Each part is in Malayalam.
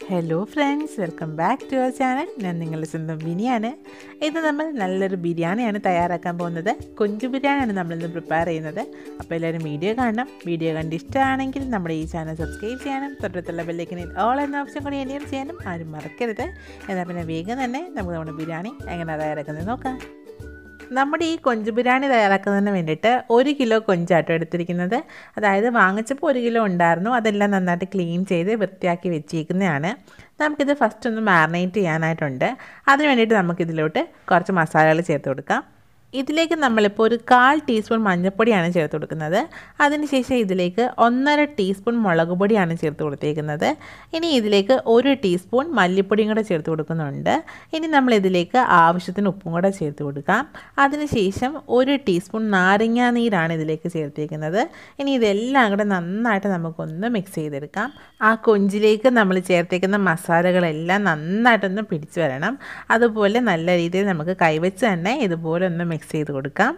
hello friends welcome back to our channel ഞാൻ നിങ്ങളുടെ സ്വന്തം ബിനിയാണ് ഇത് നമ്മൾ നല്ലൊരു ബിരിയാണിയാണ് തയ്യാറാക്കാൻ പോകുന്നത് കൊഞ്ചു ബിരിയാണിയാണ് നമ്മളിന്ന് പ്രിപ്പയർ ചെയ്യുന്നത് അപ്പോൾ എല്ലാവരും വീഡിയോ കാണണം വീഡിയോ കണ്ട് ഇഷ്ടമാണെങ്കിൽ നമ്മുടെ ഈ ചാനൽ സബ്സ്ക്രൈബ് ചെയ്യണം തൊട്ടടുത്തുള്ള ബെല്ലേക്കിന് ഓൾ എന്ന ഓപ്ഷൻ കൂടി എനേബിൾ ചെയ്യാനും ആരും മറക്കരുത് എന്നാൽ പിന്നെ വേഗം തന്നെ നമുക്ക് നമ്മുടെ ബിരിയാണി എങ്ങനെ തയ്യാറാക്കുന്നത് നോക്കാം നമ്മുടെ ഈ കൊഞ്ച് ബിരിയാണി തയ്യാറാക്കുന്നതിന് വേണ്ടിയിട്ട് ഒരു കിലോ കൊഞ്ചാട്ടോ എടുത്തിരിക്കുന്നത് അതായത് വാങ്ങിച്ചപ്പോൾ ഒരു കിലോ ഉണ്ടായിരുന്നു അതെല്ലാം നന്നായിട്ട് ക്ലീൻ ചെയ്ത് വൃത്തിയാക്കി വെച്ചേക്കുന്നതാണ് നമുക്കിത് ഫസ്റ്റ് ഒന്ന് മാറിനേറ്റ് ചെയ്യാനായിട്ടുണ്ട് അതിന് വേണ്ടിയിട്ട് നമുക്കിതിലോട്ട് കുറച്ച് മസാലകൾ ചേർത്ത് കൊടുക്കാം ഇതിലേക്ക് നമ്മളിപ്പോൾ ഒരു കാൽ ടീസ്പൂൺ മഞ്ഞൾപ്പൊടിയാണ് ചേർത്ത് കൊടുക്കുന്നത് അതിനുശേഷം ഇതിലേക്ക് ഒന്നര ടീസ്പൂൺ മുളക് പൊടിയാണ് ചേർത്ത് കൊടുത്തേക്കുന്നത് ഇനി ഇതിലേക്ക് ഒരു ടീസ്പൂൺ മല്ലിപ്പൊടിയും കൂടെ ചേർത്ത് കൊടുക്കുന്നുണ്ട് ഇനി നമ്മൾ ഇതിലേക്ക് ആവശ്യത്തിന് ഉപ്പും കൂടെ ചേർത്ത് കൊടുക്കാം അതിനുശേഷം ഒരു ടീസ്പൂൺ നാരങ്ങാ നീരാണ് ഇതിലേക്ക് ചേർത്തേക്കുന്നത് ഇനി ഇതെല്ലാം കൂടെ നന്നായിട്ട് നമുക്കൊന്ന് മിക്സ് ചെയ്തെടുക്കാം ആ കൊഞ്ചിലേക്ക് നമ്മൾ ചേർത്തേക്കുന്ന മസാലകളെല്ലാം നന്നായിട്ടൊന്ന് പിടിച്ചു വരണം അതുപോലെ നല്ല രീതിയിൽ നമുക്ക് കൈവച്ച് തന്നെ ഇതുപോലെ ഒന്ന് മിക്സ് ചെയ്ത് കൊടുക്കാം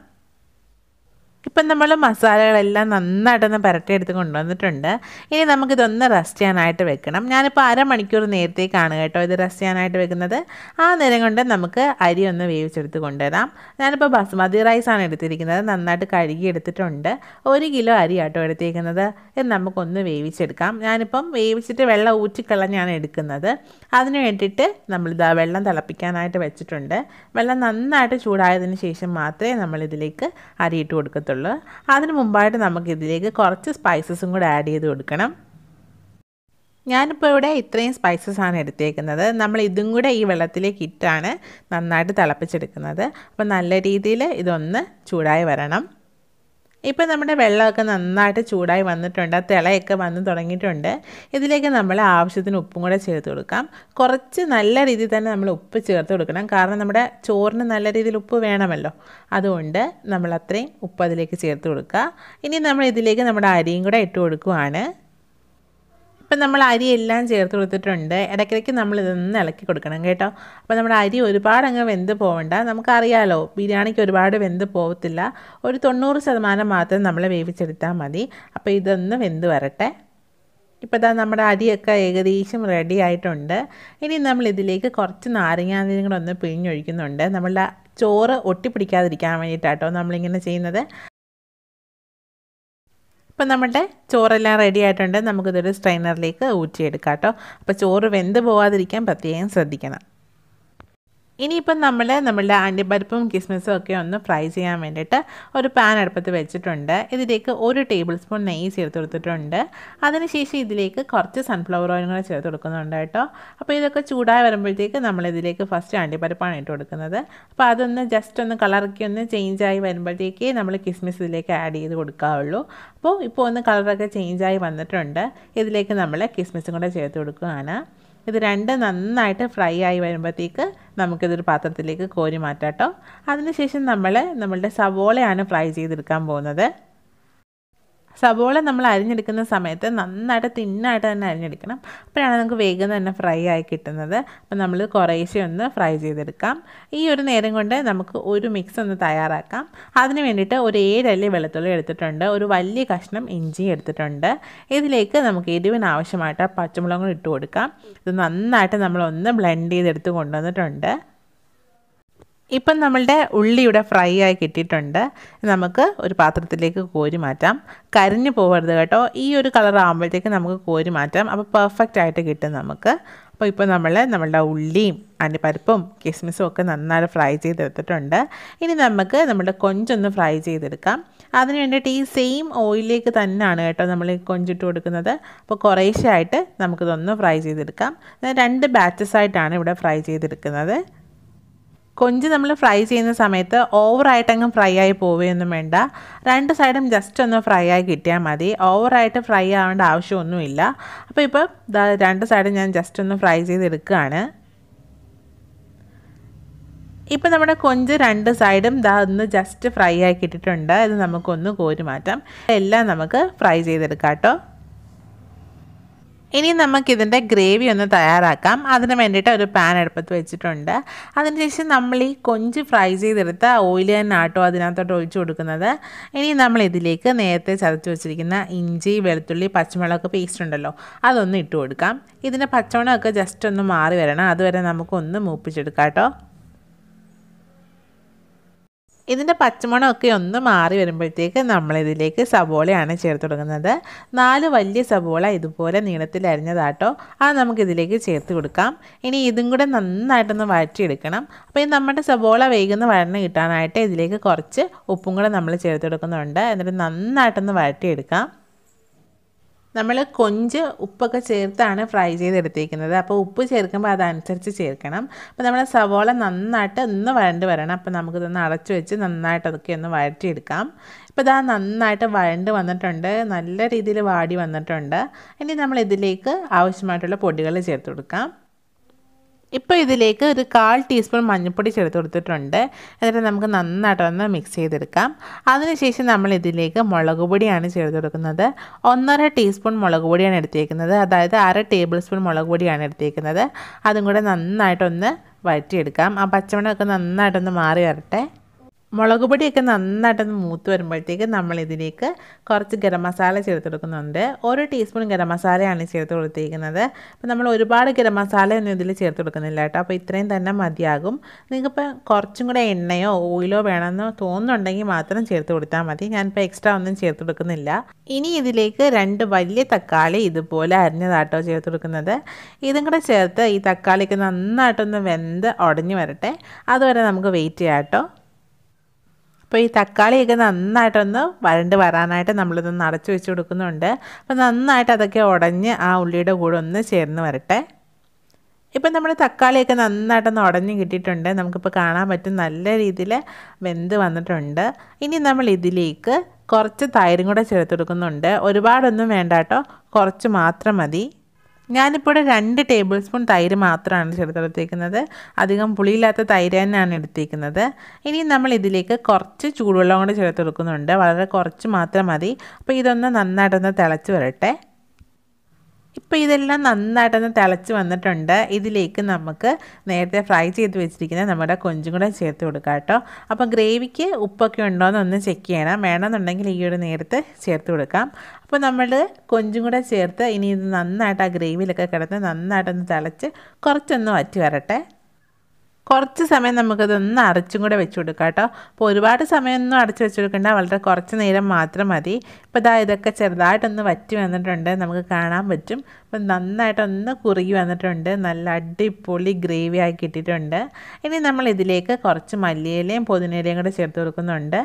ഇപ്പം നമ്മൾ മസാലകളെല്ലാം നന്നായിട്ടൊന്ന് പുരട്ടിയെടുത്ത് കൊണ്ടുവന്നിട്ടുണ്ട് ഇനി നമുക്കിതൊന്ന് റെസ്റ്റ് ചെയ്യാനായിട്ട് വെക്കണം ഞാനിപ്പോൾ അരമണിക്കൂർ നേരത്തേക്കാണ് കേട്ടോ ഇത് റെസ്റ്റ് ചെയ്യാനായിട്ട് വെക്കുന്നത് ആ നേരം കൊണ്ട് നമുക്ക് അരി ഒന്ന് വേവിച്ചെടുത്ത് കൊണ്ടുവരാം ഞാനിപ്പോൾ ബസ്മതി റൈസാണ് എടുത്തിരിക്കുന്നത് നന്നായിട്ട് കഴുകി എടുത്തിട്ടുണ്ട് ഒരു കിലോ അരി ആട്ടോ എടുത്തിരിക്കുന്നത് ഇത് നമുക്കൊന്ന് വേവിച്ചെടുക്കാം ഞാനിപ്പം വേവിച്ചിട്ട് വെള്ളം ഊറ്റിക്കളഞ്ഞാണ് എടുക്കുന്നത് അതിന് വേണ്ടിയിട്ട് നമ്മളിതാ വെള്ളം തിളപ്പിക്കാനായിട്ട് വെച്ചിട്ടുണ്ട് വെള്ളം നന്നായിട്ട് ചൂടായതിന് ശേഷം മാത്രമേ നമ്മളിതിലേക്ക് അരി ഇട്ട് കൊടുക്കത്തുള്ളൂ അതിന് മുമ്പായിട്ട് നമുക്ക് ഇതിലേക്ക് കുറച്ച് സ്പൈസസും കൂടെ ആഡ് ചെയ്ത് കൊടുക്കണം ഞാനിപ്പോൾ ഇവിടെ ഇത്രയും സ്പൈസസ് ആണ് എടുത്തേക്കുന്നത് നമ്മൾ ഇതും കൂടെ ഈ വെള്ളത്തിലേക്ക് ഇട്ടാണ് നന്നായിട്ട് തിളപ്പിച്ചെടുക്കുന്നത് അപ്പോൾ നല്ല രീതിയിൽ ഇതൊന്ന് ചൂടായി വരണം ഇപ്പം നമ്മുടെ വെള്ളമൊക്കെ നന്നായിട്ട് ചൂടായി വന്നിട്ടുണ്ട് ആ തിളയൊക്കെ വന്ന് തുടങ്ങിയിട്ടുണ്ട് ഇതിലേക്ക് നമ്മൾ ആവശ്യത്തിന് ഉപ്പും കൂടെ ചേർത്ത് കൊടുക്കാം കുറച്ച് നല്ല രീതിയിൽ തന്നെ നമ്മൾ ഉപ്പ് ചേർത്ത് കൊടുക്കണം കാരണം നമ്മുടെ ചോറിന് നല്ല രീതിയിൽ ഉപ്പ് വേണമല്ലോ അതുകൊണ്ട് നമ്മൾ അത്രയും ഉപ്പ് അതിലേക്ക് ചേർത്ത് കൊടുക്കുക ഇനി നമ്മൾ ഇതിലേക്ക് നമ്മുടെ അരിയും കൂടെ ഇട്ട് കൊടുക്കുവാണ് ഇപ്പം നമ്മൾ അരി എല്ലാം ചേർത്ത് കൊടുത്തിട്ടുണ്ട് ഇടയ്ക്കിടയ്ക്ക് നമ്മൾ ഇതൊന്ന് ഇളക്കി കൊടുക്കണം കേട്ടോ അപ്പോൾ നമ്മുടെ അരി ഒരുപാട് അങ്ങ് വെന്ത് പോകണ്ട നമുക്കറിയാലോ ബിരിയാണിക്ക് ഒരുപാട് വെന്ത് പോകത്തില്ല ഒരു തൊണ്ണൂറ് ശതമാനം മാത്രം നമ്മൾ വേവിച്ചെടുത്താൽ മതി അപ്പോൾ ഇതൊന്ന് വെന്ത് വരട്ടെ ഇപ്പോൾ ഇതാ നമ്മുടെ അരിയൊക്കെ ഏകദേശം റെഡി ആയിട്ടുണ്ട് ഇനി നമ്മൾ ഇതിലേക്ക് കുറച്ച് നാരങ്ങാനീരും കൂടെ ഒന്ന് പിഴിഞ്ഞൊഴിക്കുന്നുണ്ട് നമ്മളുടെ ചോറ് ഒട്ടിപ്പിടിക്കാതിരിക്കാൻ വേണ്ടിയിട്ടാട്ടോ നമ്മളിങ്ങനെ ചെയ്യുന്നത് ഇപ്പം നമ്മുടെ ചോറെല്ലാം റെഡി ആയിട്ടുണ്ട് നമുക്കിതൊരു സ്ട്രെയിനറിലേക്ക് ഊറ്റിയെടുക്കാം കേട്ടോ അപ്പോൾ ചോറ് വെന്ത് പോവാതിരിക്കാൻ പ്രത്യേകം ശ്രദ്ധിക്കണം ഇനിയിപ്പം നമ്മൾ നമ്മളുടെ അണ്ടിപ്പരിപ്പും കിസ്മിസും ഒക്കെ ഒന്ന് ഫ്രൈ ചെയ്യാൻ വേണ്ടിയിട്ട് ഒരു പാൻ അടുപ്പത്ത് വെച്ചിട്ടുണ്ട് ഇതിലേക്ക് ഒരു ടേബിൾ സ്പൂൺ നെയ്യ് ചേർത്ത് കൊടുത്തിട്ടുണ്ട് അതിനുശേഷം ഇതിലേക്ക് കുറച്ച് സൺഫ്ലവർ ഓയിൽ കൂടെ ചേർത്ത് കൊടുക്കുന്നുണ്ട് കേട്ടോ അപ്പോൾ ഇതൊക്കെ ചൂടായി വരുമ്പോഴത്തേക്ക് നമ്മൾ ഇതിലേക്ക് ഫസ്റ്റ് അണ്ടിപ്പരിപ്പാണ് ഇട്ട് കൊടുക്കുന്നത് അപ്പോൾ അതൊന്ന് ജസ്റ്റ് ഒന്ന് കളറൊക്കെ ഒന്ന് ചേഞ്ചായി വരുമ്പോഴത്തേക്ക് നമ്മൾ കിസ്മിസ് ഇതിലേക്ക് ആഡ് ചെയ്ത് കൊടുക്കാവുള്ളൂ അപ്പോൾ ഇപ്പോൾ ഒന്ന് കളറൊക്കെ ചേഞ്ചായി വന്നിട്ടുണ്ട് ഇതിലേക്ക് നമ്മൾ കിസ്മിസും കൂടെ ചേർത്ത് കൊടുക്കുകയാണ് ഇത് രണ്ട് നന്നായിട്ട് ഫ്രൈ ആയി വരുമ്പോഴത്തേക്ക് നമുക്കിതൊരു പാത്രത്തിലേക്ക് കോരി മാറ്റാം കേട്ടോ അതിനുശേഷം നമ്മൾ നമ്മളുടെ സവോളയാണ് ഫ്രൈ ചെയ്തെടുക്കാൻ പോകുന്നത് സവോള നമ്മൾ അരിഞ്ഞെടുക്കുന്ന സമയത്ത് നന്നായിട്ട് തിന്നായിട്ട് തന്നെ അരിഞ്ഞെടുക്കണം അപ്പോഴാണ് നമുക്ക് വേഗം തന്നെ ഫ്രൈ ആയി കിട്ടുന്നത് അപ്പോൾ നമ്മൾ കുറേശ്ശെ ഒന്ന് ഫ്രൈ ചെയ്തെടുക്കാം ഈ ഒരു നേരം കൊണ്ട് നമുക്ക് ഒരു മിക്സ് ഒന്ന് തയ്യാറാക്കാം അതിന് വേണ്ടിയിട്ട് ഒരു ഏഴല്ലി വെളുത്തുള്ളി എടുത്തിട്ടുണ്ട് ഒരു വലിയ കഷ്ണം ഇഞ്ചി എടുത്തിട്ടുണ്ട് ഇതിലേക്ക് നമുക്ക് എരിവിന് ആവശ്യമായിട്ട് പച്ചമുളകും ഇട്ട് കൊടുക്കാം ഇത് നന്നായിട്ട് നമ്മളൊന്ന് ബ്ലെൻഡ് ചെയ്തെടുത്ത് കൊണ്ടുവന്നിട്ടുണ്ട് ഇപ്പം നമ്മളുടെ ഉള്ളി ഇവിടെ ഫ്രൈ ആയി കിട്ടിയിട്ടുണ്ട് നമുക്ക് ഒരു പാത്രത്തിലേക്ക് കോരി മാറ്റാം കരിഞ്ഞു പോകരുത് കേട്ടോ ഈ ഒരു കളർ ആകുമ്പോഴത്തേക്ക് നമുക്ക് കോരി മാറ്റാം അപ്പോൾ പെർഫെക്റ്റ് ആയിട്ട് കിട്ടും നമുക്ക് അപ്പോൾ ഇപ്പോൾ നമ്മൾ നമ്മളുടെ ഉള്ളിയും അണ്ടിപ്പരിപ്പും കിസ്മിസും ഒക്കെ നന്നായിട്ട് ഫ്രൈ ചെയ്തെടുത്തിട്ടുണ്ട് ഇനി നമുക്ക് നമ്മുടെ കൊഞ്ചൊന്ന് ഫ്രൈ ചെയ്തെടുക്കാം അതിന് വേണ്ടിയിട്ട് ഈ സെയിം ഓയിലിലേക്ക് തന്നെയാണ് കേട്ടോ നമ്മൾ കൊഞ്ചിട്ട് കൊടുക്കുന്നത് അപ്പോൾ കുറേശ്ശെ ആയിട്ട് നമുക്കിതൊന്ന് ഫ്രൈ ചെയ്തെടുക്കാം രണ്ട് ബാച്ചസ് ആയിട്ടാണ് ഇവിടെ ഫ്രൈ ചെയ്തെടുക്കുന്നത് കൊഞ്ച് നമ്മൾ ഫ്രൈ ചെയ്യുന്ന സമയത്ത് ഓവറായിട്ടങ്ങ് ഫ്രൈ ആയി പോവുകയൊന്നും വേണ്ട രണ്ട് സൈഡും ജസ്റ്റ് ഒന്ന് ഫ്രൈ ആയി കിട്ടിയാൽ മതി ഓവറായിട്ട് ഫ്രൈ ആവേണ്ട ആവശ്യമൊന്നുമില്ല അപ്പോൾ ഇപ്പോൾ രണ്ട് സൈഡും ഞാൻ ജസ്റ്റ് ഒന്ന് ഫ്രൈ ചെയ്തെടുക്കുകയാണ് ഇപ്പം നമ്മുടെ കൊഞ്ച് രണ്ട് സൈഡും ദാ ഒന്ന് ജസ്റ്റ് ഫ്രൈ ആക്കി ഇട്ടിട്ടുണ്ട് ഇത് നമുക്കൊന്ന് കോരി മാറ്റാം എല്ലാം നമുക്ക് ഫ്രൈ ചെയ്തെടുക്കാം കേട്ടോ ഇനി നമുക്കിതിൻ്റെ ഗ്രേവി ഒന്ന് തയ്യാറാക്കാം അതിന് വേണ്ടിയിട്ട് ഒരു പാൻ അടുപ്പത്ത് വെച്ചിട്ടുണ്ട് അതിനുശേഷം നമ്മൾ ഈ കൊഞ്ച് ഫ്രൈ ചെയ്തെടുത്ത ഓയിൽ തന്നെ ആട്ടോ അതിനകത്തോട്ട് ഒഴിച്ചു കൊടുക്കുന്നത് ഇനി നമ്മൾ ഇതിലേക്ക് നേരത്തെ ചതച്ച് വെച്ചിരിക്കുന്ന ഇഞ്ചി വെളുത്തുള്ളി പച്ചമുളക് പേസ്റ്റ് ഉണ്ടല്ലോ അതൊന്ന് ഇട്ട് കൊടുക്കാം ഇതിൻ്റെ പച്ചമുളകൊക്കെ ജസ്റ്റ് ഒന്ന് മാറി വരണം അതുവരെ നമുക്കൊന്ന് മൂപ്പിച്ചെടുക്കാം കേട്ടോ ഇതിൻ്റെ പച്ചമണമൊക്കെ ഒന്ന് മാറി വരുമ്പോഴത്തേക്ക് നമ്മളിതിലേക്ക് സബോളയാണ് ചേർത്ത് കൊടുക്കുന്നത് നാല് വലിയ സബോള ഇതുപോലെ നീളത്തിൽ അരിഞ്ഞതാട്ടോ അത് നമുക്കിതിലേക്ക് ചേർത്ത് കൊടുക്കാം ഇനി ഇതും കൂടെ നന്നായിട്ടൊന്ന് വഴറ്റിയെടുക്കണം അപ്പോൾ ഈ നമ്മുടെ സബോള വേഗുന്ന വഴന്ന് കിട്ടാനായിട്ട് ഇതിലേക്ക് കുറച്ച് ഉപ്പും കൂടെ നമ്മൾ ചേർത്ത് കൊടുക്കുന്നുണ്ട് എന്നിട്ട് നന്നായിട്ടൊന്ന് വഴറ്റിയെടുക്കാം നമ്മൾ കൊഞ്ച് ഉപ്പൊക്കെ ചേർത്താണ് ഫ്രൈ ചെയ്തെടുത്തേക്കുന്നത് അപ്പോൾ ഉപ്പ് ചേർക്കുമ്പോൾ അതനുസരിച്ച് ചേർക്കണം അപ്പോൾ നമ്മൾ സവോള നന്നായിട്ട് ഒന്ന് വഴണ്ട് വരണം അപ്പോൾ നമുക്കിതൊന്ന് അടച്ചു വെച്ച് നന്നായിട്ട് അതൊക്കെ ഒന്ന് വഴറ്റിയെടുക്കാം ഇപ്പോൾ ഇതാ നന്നായിട്ട് വഴണ്ട് വന്നിട്ടുണ്ട് നല്ല രീതിയിൽ വാടി വന്നിട്ടുണ്ട് ഇനി നമ്മൾ ഇതിലേക്ക് ആവശ്യമായിട്ടുള്ള പൊടികൾ ചേർത്ത് കൊടുക്കാം ഇപ്പോൾ ഇതിലേക്ക് ഒരു കാൽ ടീസ്പൂൺ മഞ്ഞൾപ്പൊടി ചേർത്ത് കൊടുത്തിട്ടുണ്ട് എന്നിട്ട് നമുക്ക് നന്നായിട്ടൊന്ന് മിക്സ് ചെയ്തെടുക്കാം അതിനുശേഷം നമ്മൾ ഇതിലേക്ക് മുളക് പൊടിയാണ് ചേർത്ത് കൊടുക്കുന്നത് ഒന്നര ടീസ്പൂൺ മുളക് പൊടിയാണ് എടുത്തേക്കുന്നത് അതായത് അര ടേബിൾ സ്പൂൺ മുളക് പൊടിയാണ് എടുത്തേക്കുന്നത് അതും കൂടെ നന്നായിട്ടൊന്ന് വഴറ്റിയെടുക്കാം ആ പച്ചമണമൊക്കെ നന്നായിട്ടൊന്ന് മാറി വരട്ടെ മുളക് പൊടിയൊക്കെ നന്നായിട്ടൊന്ന് മൂത്ത് വരുമ്പോഴത്തേക്ക് നമ്മൾ ഇതിലേക്ക് കുറച്ച് ഗരം മസാല ചേർത്ത് കൊടുക്കുന്നുണ്ട് ഒരു ടീസ്പൂൺ ഗരം മസാലയാണ് ചേർത്ത് കൊടുത്തിരിക്കുന്നത് അപ്പോൾ നമ്മൾ ഒരുപാട് ഗരം മസാലയൊന്നും ഇതിൽ ചേർത്ത് കൊടുക്കുന്നില്ല കേട്ടോ അപ്പോൾ ഇത്രയും തന്നെ മതിയാകും നിങ്ങൾക്കിപ്പോൾ കുറച്ചും കൂടെ എണ്ണയോ ഓയിലോ വേണമെന്ന് തോന്നുന്നുണ്ടെങ്കിൽ മാത്രം ചേർത്ത് കൊടുത്താൽ മതി ഞാനിപ്പോൾ എക്സ്ട്രാ ഒന്നും ചേർത്ത് കൊടുക്കുന്നില്ല ഇനി ഇതിലേക്ക് രണ്ട് വലിയ തക്കാളി ഇതുപോലെ അരിഞ്ഞതാട്ടോ ചേർത്ത് കൊടുക്കുന്നത് ഇതും കൂടെ ചേർത്ത് ഈ തക്കാളിക്ക് നന്നായിട്ടൊന്ന് വെന്ത് ഉടഞ്ഞു വരട്ടെ അതുവരെ നമുക്ക് വെയിറ്റ് ചെയ്യാം കേട്ടോ അപ്പോൾ ഈ തക്കാളിയൊക്കെ നന്നായിട്ടൊന്ന് വരണ്ട് വരാനായിട്ട് നമ്മളിതൊന്ന് അടച്ചു വെച്ച് കൊടുക്കുന്നുണ്ട് അപ്പോൾ നന്നായിട്ട് അതൊക്കെ ഉടഞ്ഞ് ആ ഉള്ളിയുടെ കൂടെ ഒന്ന് ചേർന്ന് വരട്ടെ ഇപ്പം നമ്മൾ തക്കാളിയൊക്കെ നന്നായിട്ടൊന്ന് ഉടഞ്ഞ് കിട്ടിയിട്ടുണ്ട് നമുക്കിപ്പോൾ കാണാൻ പറ്റും നല്ല രീതിയിൽ വെന്ത് വന്നിട്ടുണ്ട് ഇനി നമ്മൾ ഇതിലേക്ക് കുറച്ച് തൈരും കൂടെ ചേർത്ത് കൊടുക്കുന്നുണ്ട് ഒരുപാടൊന്നും വേണ്ട കേട്ടോ കുറച്ച് മാത്രം മതി ഞാനിപ്പോൾ ഇവിടെ രണ്ട് ടേബിൾ സ്പൂൺ തൈര് മാത്രമാണ് ചേർത്തെടുത്തേക്കുന്നത് അധികം പുളിയില്ലാത്ത തൈര് തന്നെയാണ് എടുത്തേക്കുന്നത് ഇനി നമ്മൾ ഇതിലേക്ക് കുറച്ച് ചൂടുവെള്ളം കൂടെ ചേർത്ത് കൊടുക്കുന്നുണ്ട് വളരെ കുറച്ച് മാത്രം മതി അപ്പോൾ ഇതൊന്ന് നന്നായിട്ടൊന്ന് തിളച്ച് വരട്ടെ ഇപ്പോൾ ഇതെല്ലാം നന്നായിട്ടൊന്ന് തിളച്ച് വന്നിട്ടുണ്ട് ഇതിലേക്ക് നമുക്ക് നേരത്തെ ഫ്രൈ ചെയ്ത് വെച്ചിരിക്കുന്ന നമ്മുടെ കൊഞ്ചും കൂടെ ചേർത്ത് കൊടുക്കാം കേട്ടോ അപ്പോൾ ഗ്രേവിക്ക് ഉപ്പൊക്കെ ഉണ്ടോ എന്നൊന്ന് ചെക്ക് ചെയ്യണം വേണമെന്നുണ്ടെങ്കിൽ ഈ ഒരു നേരത്തെ ചേർത്ത് കൊടുക്കാം അപ്പോൾ നമ്മൾ കൊഞ്ചും കൂടെ ചേർത്ത് ഇനി ഇത് നന്നായിട്ട് ആ ഗ്രേവിയിലൊക്കെ കിടന്ന് നന്നായിട്ടൊന്ന് തിളച്ച് കുറച്ചൊന്ന് വറ്റി വരട്ടെ കുറച്ച് സമയം നമുക്കതൊന്ന് അടച്ചും കൂടെ വെച്ച് കൊടുക്കാം കേട്ടോ അപ്പോൾ ഒരുപാട് സമയമൊന്നും അടച്ചു വെച്ച് കൊടുക്കേണ്ട വളരെ കുറച്ച് നേരം മാത്രം മതി ഇപ്പോൾ ഇതാ ഇതൊക്കെ ചെറുതായിട്ടൊന്ന് വറ്റി വന്നിട്ടുണ്ട് നമുക്ക് കാണാൻ പറ്റും അപ്പം നന്നായിട്ടൊന്ന് കുറുകി വന്നിട്ടുണ്ട് നല്ല അടിപൊളി ഗ്രേവി ആയി കിട്ടിയിട്ടുണ്ട് ഇനി നമ്മൾ ഇതിലേക്ക് കുറച്ച് മല്ലിയിലയും പുതിനയിലയും കൂടെ ചേർത്ത് കൊടുക്കുന്നുണ്ട്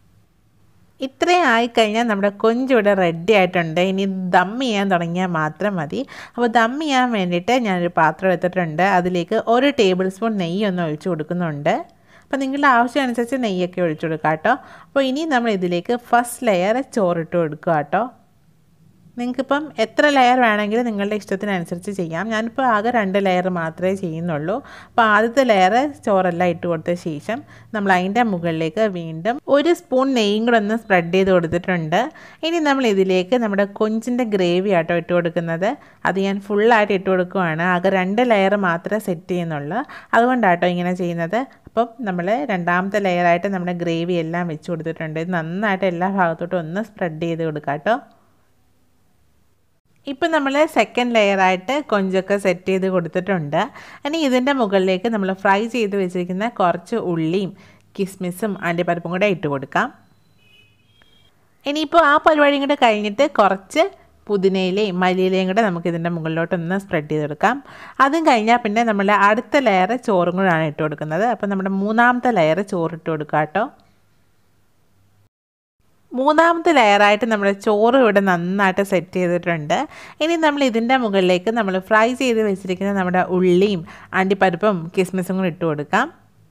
ഇത്രയും ആയിക്കഴിഞ്ഞാൽ നമ്മുടെ കൊഞ്ചിവിടെ റെഡി ആയിട്ടുണ്ട് ഇനി ദം ചെയ്യാൻ തുടങ്ങിയാൽ മാത്രം മതി അപ്പോൾ ദം ചെയ്യാൻ വേണ്ടിയിട്ട് ഞാനൊരു പാത്രം എടുത്തിട്ടുണ്ട് അതിലേക്ക് ഒരു ടേബിൾ സ്പൂൺ നെയ്യ് ഒന്ന് ഒഴിച്ച് കൊടുക്കുന്നുണ്ട് അപ്പോൾ നിങ്ങളുടെ ആവശ്യമനുസരിച്ച് നെയ്യൊക്കെ ഒഴിച്ചു കൊടുക്കുക കേട്ടോ അപ്പോൾ ഇനി നമ്മൾ ഇതിലേക്ക് ഫസ്റ്റ് ലെയർ ചോറിട്ട് കൊടുക്കുക കേട്ടോ നിങ്ങൾക്കിപ്പം എത്ര ലെയർ വേണമെങ്കിലും നിങ്ങളുടെ ഇഷ്ടത്തിനനുസരിച്ച് ചെയ്യാം ഞാനിപ്പോൾ ആകെ രണ്ട് ലെയർ മാത്രമേ ചെയ്യുന്നുള്ളൂ അപ്പോൾ ആദ്യത്തെ ലെയർ ചോറെല്ലാം ഇട്ട് കൊടുത്ത ശേഷം നമ്മൾ അതിൻ്റെ മുകളിലേക്ക് വീണ്ടും ഒരു സ്പൂൺ നെയ്യും കൂടെ ഒന്ന് സ്പ്രെഡ് ചെയ്ത് കൊടുത്തിട്ടുണ്ട് ഇനി നമ്മൾ ഇതിലേക്ക് നമ്മുടെ കൊഞ്ചിൻ്റെ ഗ്രേവി ആട്ടോ ഇട്ട് കൊടുക്കുന്നത് അത് ഞാൻ ഫുള്ളായിട്ട് ഇട്ട് കൊടുക്കുവാണ് ആകെ രണ്ട് ലെയർ മാത്രമേ സെറ്റ് ചെയ്യുന്നുള്ളൂ അതുകൊണ്ടാട്ടോ ഇങ്ങനെ ചെയ്യുന്നത് അപ്പം നമ്മൾ രണ്ടാമത്തെ ലെയറായിട്ട് നമ്മുടെ ഗ്രേവി എല്ലാം വെച്ച് കൊടുത്തിട്ടുണ്ട് ഇത് നന്നായിട്ട് എല്ലാ ഭാഗത്തോട്ടും ഒന്ന് സ്പ്രെഡ് ചെയ്ത് കൊടുക്കാം കേട്ടോ ഇപ്പം നമ്മൾ സെക്കൻഡ് ലെയറായിട്ട് കൊഞ്ചൊക്കെ സെറ്റ് ചെയ്ത് കൊടുത്തിട്ടുണ്ട് ഇനി ഇതിൻ്റെ മുകളിലേക്ക് നമ്മൾ ഫ്രൈ ചെയ്ത് വെച്ചിരിക്കുന്ന കുറച്ച് ഉള്ളിയും കിസ്മിസും അണ്ടിപ്പരിപ്പും കൂടെ ഇട്ട് കൊടുക്കാം ഇനിയിപ്പോൾ ആ പരിപാടിയും കൂടെ കഴിഞ്ഞിട്ട് കുറച്ച് പുതിനയിലയും മല്ലിയിലയും കൂടെ നമുക്ക് ഇതിൻ്റെ മുകളിലോട്ടൊന്ന് സ്പ്രെഡ് ചെയ്ത് കൊടുക്കാം അതും കഴിഞ്ഞാൽ പിന്നെ നമ്മൾ അടുത്ത ലെയർ ചോറും കൂടെയാണ് ഇട്ട് കൊടുക്കുന്നത് അപ്പോൾ നമ്മുടെ മൂന്നാമത്തെ ലെയർ ചോറ് ഇട്ട് കൊടുക്കാം കേട്ടോ മൂന്നാമത്തെ ലെയറായിട്ട് നമ്മൾ ചോറ് ഇവിടെ നന്നായിട്ട് സെറ്റ് ചെയ്തിട്ടുണ്ട് ഇനി നമ്മൾ ഇതിൻ്റെ മുകളിലേക്ക് നമ്മൾ ഫ്രൈ ചെയ്ത് വെച്ചിരിക്കുന്ന നമ്മുടെ ഉള്ളിയും അണ്ടിപ്പരിപ്പും കിസ്മിസും കൂടി ഇട്ട് കൊടുക്കാം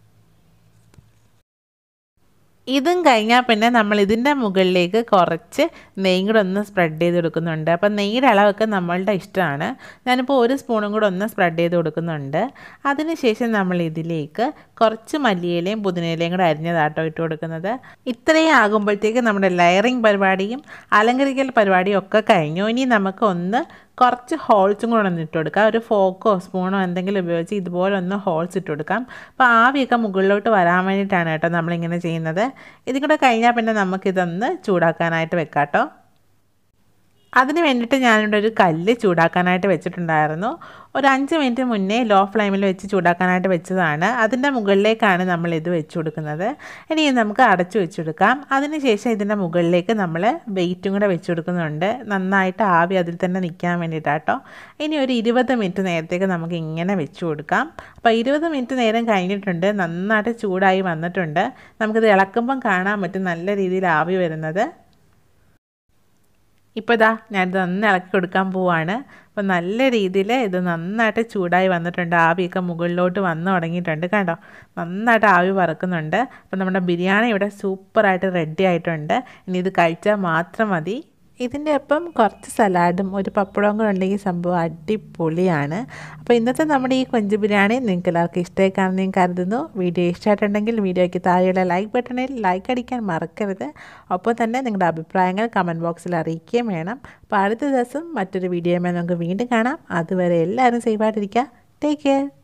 ഇതും കഴിഞ്ഞാൽ പിന്നെ നമ്മൾ ഇതിൻ്റെ മുകളിലേക്ക് കുറച്ച് നെയ്യും കൂടെ ഒന്ന് സ്പ്രെഡ് ചെയ്ത് കൊടുക്കുന്നുണ്ട് അപ്പോൾ നെയ്യുടെ അളവൊക്കെ നമ്മളുടെ ഇഷ്ടമാണ് ഞാനിപ്പോൾ ഒരു സ്പൂണും കൂടെ ഒന്ന് സ്പ്രെഡ് ചെയ്ത് കൊടുക്കുന്നുണ്ട് അതിനുശേഷം നമ്മൾ ഇതിലേക്ക് കുറച്ച് മല്ലിയിലയും പുതിനയിലയും കൂടെ അരിഞ്ഞതാട്ടോ ഇട്ട് കൊടുക്കുന്നത് ഇത്രയും ആകുമ്പോഴത്തേക്ക് നമ്മുടെ ലെയറിങ് പരിപാടിയും അലങ്കരിക്കൽ പരിപാടിയും ഒക്കെ കഴിഞ്ഞു ഇനി നമുക്ക് ഒന്ന് കുറച്ച് ഹോൾസും കൂടെ ഒന്ന് ഇട്ട് കൊടുക്കുക ഒരു ഫോക്കോ സ്പൂണോ എന്തെങ്കിലും ഉപയോഗിച്ച് ഇതുപോലെ ഒന്ന് ഹോൾസ് ഇട്ട് കൊടുക്കാം അപ്പോൾ ആവിയൊക്കെ മുകളിലോട്ട് വരാൻ വേണ്ടിയിട്ടാണ് കേട്ടോ നമ്മളിങ്ങനെ ചെയ്യുന്നത് ഇതും കൂടെ കഴിഞ്ഞാൽ പിന്നെ നമുക്കിതൊന്ന് ചൂടാക്കാനായിട്ട് വെക്കാം കേട്ടോ അതിന് വേണ്ടിയിട്ട് ഞാനിവിടെ ഒരു കല്ല് ചൂടാക്കാനായിട്ട് വെച്ചിട്ടുണ്ടായിരുന്നു ഒരു അഞ്ച് മിനിറ്റ് മുന്നേ ലോ ഫ്ലെയിമിൽ വെച്ച് ചൂടാക്കാനായിട്ട് വെച്ചതാണ് അതിൻ്റെ മുകളിലേക്കാണ് നമ്മൾ ഇത് വെച്ച് കൊടുക്കുന്നത് ഇനി നമുക്ക് അടച്ചു വെച്ച് കൊടുക്കാം അതിനുശേഷം ഇതിൻ്റെ മുകളിലേക്ക് നമ്മൾ വെയിറ്റും കൂടെ വെച്ച് കൊടുക്കുന്നുണ്ട് നന്നായിട്ട് ആവി അതിൽ തന്നെ നിൽക്കാൻ വേണ്ടിയിട്ടാട്ടോ ഇനി ഒരു ഇരുപത് മിനിറ്റ് നേരത്തേക്ക് നമുക്ക് ഇങ്ങനെ വെച്ച് കൊടുക്കാം അപ്പോൾ ഇരുപത് മിനിറ്റ് നേരം കഴിഞ്ഞിട്ടുണ്ട് നന്നായിട്ട് ചൂടായി വന്നിട്ടുണ്ട് നമുക്കിത് ഇളക്കുമ്പം കാണാൻ പറ്റും നല്ല രീതിയിൽ ആവി വരുന്നത് ഇപ്പോൾ ഇതാ ഞാനിത് ഒന്ന് ഇളക്കി കൊടുക്കാൻ പോവാണ് അപ്പോൾ നല്ല രീതിയിൽ ഇത് നന്നായിട്ട് ചൂടായി വന്നിട്ടുണ്ട് ആവിയൊക്കെ മുകളിലോട്ട് വന്നു തുടങ്ങിയിട്ടുണ്ട് കണ്ടോ നന്നായിട്ട് ആവി പറക്കുന്നുണ്ട് അപ്പോൾ നമ്മുടെ ബിരിയാണി ഇവിടെ സൂപ്പറായിട്ട് റെഡി ആയിട്ടുണ്ട് ഇനി ഇത് കഴിച്ചാൽ മാത്രം മതി ഇതിൻ്റെ ഒപ്പം കുറച്ച് സലാഡും ഒരു പപ്പടവും കൂടെ ഉണ്ടെങ്കിൽ സംഭവം അടിപൊളിയാണ് അപ്പോൾ ഇന്നത്തെ നമ്മുടെ ഈ കൊഞ്ച് ബിരിയാണി നിങ്ങൾക്ക് എല്ലാവർക്കും ഇഷ്ടമായി കാണുന്ന ഞാൻ കരുതുന്നു വീഡിയോ ഇഷ്ടമായിട്ടുണ്ടെങ്കിൽ വീഡിയോയ്ക്ക് താഴെയുള്ള ലൈക്ക് ബട്ടണിൽ ലൈക്ക് അടിക്കാൻ മറക്കരുത് ഒപ്പം തന്നെ നിങ്ങളുടെ അഭിപ്രായങ്ങൾ കമൻറ്റ് ബോക്സിൽ അറിയിക്കുകയും വേണം അപ്പോൾ അടുത്ത ദിവസം മറ്റൊരു വീഡിയോയുമായി നമുക്ക് വീണ്ടും കാണാം അതുവരെ എല്ലാവരും സേഫായിട്ടിരിക്കുക ടേക്ക് കെയർ